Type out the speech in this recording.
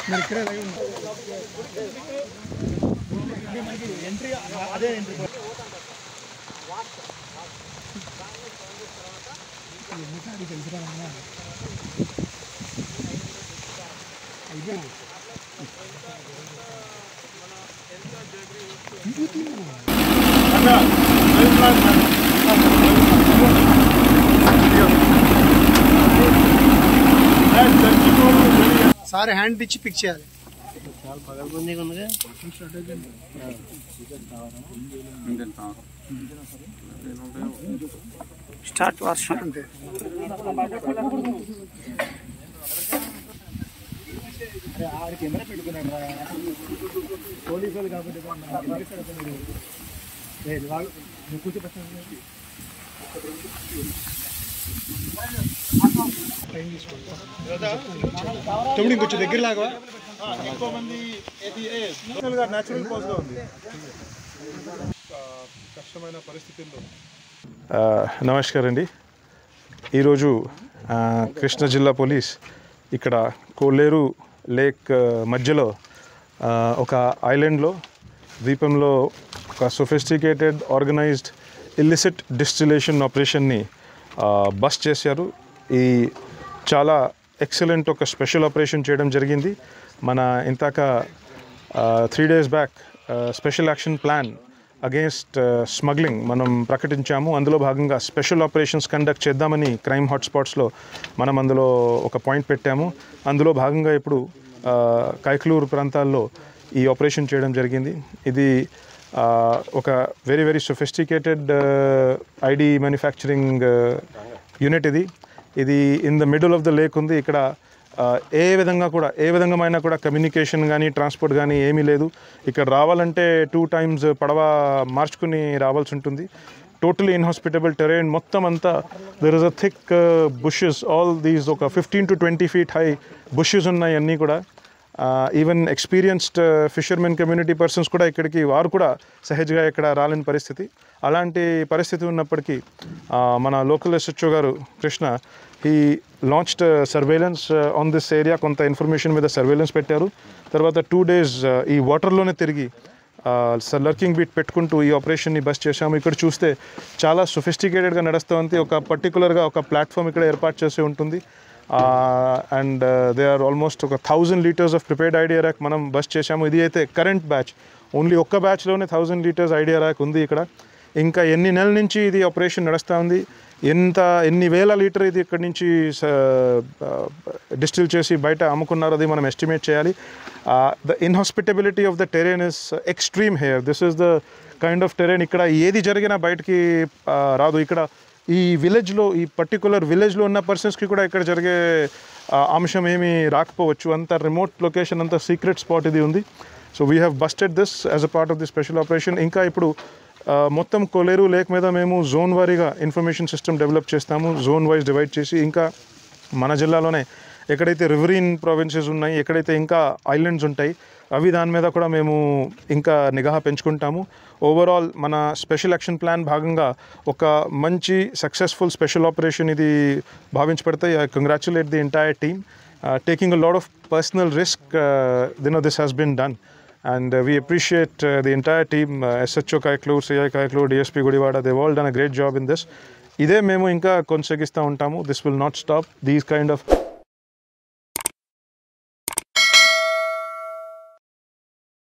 మీరు ఇక్కడే లైవ్ ఉన్నారు ఎంట్రీ అదే ఎంట్రీ ఎన్నిసార్లు తెలుసురా నాన్న? అయిపోయింది సార్ హ్యాండ్ ఇచ్చి పిక్ చేయాలి చాలా పగలబందీగా ఉందిగా స్టార్ట్ వర్షం అంతే కెమెరా పెట్టుకున్నాడు రా పోలీసు వాళ్ళు కాబట్టి వాళ్ళు నువ్వు కూర్చోపెట్టాను టైం తీసుకోండి తమ్ముడు ఇంకొంచెం దగ్గర లాగా ఎక్కువ మంది న్యాచురల్ పోజ్ గా ఉంది కష్టమైన పరిస్థితుల్లో ఆ, నమస్కారం అండి ఈరోజు ఆ, కృష్ణా జిల్లా పోలీస్ ఇక్కడ కోలేరు లేక్ ఆ, మధ్యలో ఆ, ఒక ఐలాండ్లో ద్వీపంలో ఒక సొఫిస్టికేటెడ్ ఆర్గనైజ్డ్ ఇల్లిసిట్ డిస్టిలేషన్ ఆపరేషన్ని బస్ చేశారు ఈ చాలా ఎక్సలెంట్ ఒక స్పెషల్ ఆపరేషన్ చేయడం జరిగింది మన ఇంతాక three days back special action plan against smuggling మనం ప్రకటించాము అందులో భాగంగా స్పెషల్ ఆపరేషన్స్ కండక్ట్ చేద్దామని క్రైమ్ హాట్స్పాట్స్లో మనం అందులో ఒక పాయింట్ పెట్టాము అందులో భాగంగా ఇప్పుడు ఆ, కైక్లూరు ప్రాంతాల్లో ఈ ఆపరేషన్ చేయడం జరిగింది ఇది ఆ, ఒక very very sophisticated ID manufacturing unit ఇది ఇది in the middle of the lake ఉంది ఇక్కడ ఆ, ఏ విధంగా కూడా ఏ విధంగామైనా కూడా కమ్యూనికేషన్ కానీ ట్రాన్స్పోర్ట్ కానీ ఏమీ లేదు ఇక్కడ రావాలంటే టూ టైమ్స్ పడవ మార్చుకుని రావాల్సి ఉంటుంది టోటలీ ఇన్హాస్పిటబుల్ టెరైన్ మొత్తం అంతా there is a thick bushes all these ఒక fifteen to twenty feet high bushes ఉన్నాయి అన్నీ కూడా even experienced fishermen community persons కూడా ఇక్కడికి వారు కూడా సహజగా ఇక్కడ రాలేని పరిస్థితి అలాంటి పరిస్థితి ఉన్నప్పటికీ ఆ, మన లోకల్ ఎస్హెచ్ఓ గారు కృష్ణ ఈ launched surveillance on this area కొంత ఇన్ఫర్మేషన్ మీద సర్వేలెన్స్ పెట్టారు తర్వాత టూ డేస్ ఈ వాటర్లోనే తిరిగి లర్కింగ్ బీట్ పెట్టుకుంటూ ఈ ఆపరేషన్ని బస్ చేశాము ఇక్కడ చూస్తే చాలా సొఫిస్టికేటెడ్గా నడుస్తుంది ఒక పర్టికులర్గా ఒక ప్లాట్ఫామ్ ఇక్కడ ఏర్పాటు చేసి ఉంటుంది అండ్ దే ఆర్ ఆల్మోస్ట్ ఒక thousand litres of prepared ID arrack మనం బస్ చేశాము ఇది అయితే కరెంట్ బ్యాచ్ ఓన్లీ ఒక్క బ్యాచ్లోనే థౌజండ్ లీటర్స్ ఐడియా ర్యాక్ ఉంది ఇక్కడ ఇంకా ఎన్ని నెలల నుంచి ఇది ఆపరేషన్ నడుస్తూ ఉంది ఎంత ఎన్ని వేల లీటర్ ఇది ఇక్కడి నుంచి డిస్టిల్ చేసి బయట అమ్ముకున్నారో అది మనం ఎస్టిమేట్ చేయాలి the inhospitability of the terrain is extreme here this is the kind of terrain ఇక్కడ ఏది జరిగినా బయటికి ఆ, రాదు ఇక్కడ ఈ విలేజ్లో ఈ పర్టికులర్ విలేజ్లో ఉన్న పర్సన్స్కి కూడా ఇక్కడ జరిగే ఆ, అంశం ఏమీ రాకపోవచ్చు అంత రిమోట్ లొకేషన్ అంత సీక్రెట్ స్పాట్ ఇది ఉంది so we have busted this as a part of the special operation ఇంకా ఇప్పుడు ఆ, మొత్తం కొలేరు లేక్ మీద మేము జోన్ వారీగా ఇన్ఫర్మేషన్ సిస్టమ్ డెవలప్ చేస్తాము జోన్ వైజ్ డివైడ్ చేసి ఇంకా మన జిల్లాలోనే ఎక్కడైతే రివరీన్ ప్రావిన్సెస్ ఉన్నాయి ఎక్కడైతే ఇంకా ఐలాండ్స్ ఉంటాయి అవి దాని మీద కూడా మేము ఇంకా నిఘా పెంచుకుంటాము ఓవరాల్ మన స్పెషల్ యాక్షన్ ప్లాన్ భాగంగా ఒక మంచి సక్సెస్ఫుల్ స్పెషల్ ఆపరేషన్ ఇది భావించబడతాయి I congratulate the entire team taking a lot of personal risk దినో this has been done and uh, we appreciate uh, the entire team uh, SHO Kaiklur, CI Kaiklur, DSP Gudivada, they've all done a great job in this. ఇదే మేము ఇంకా కొనసాగిస్తూ ఉంటాము this will not stop these kind of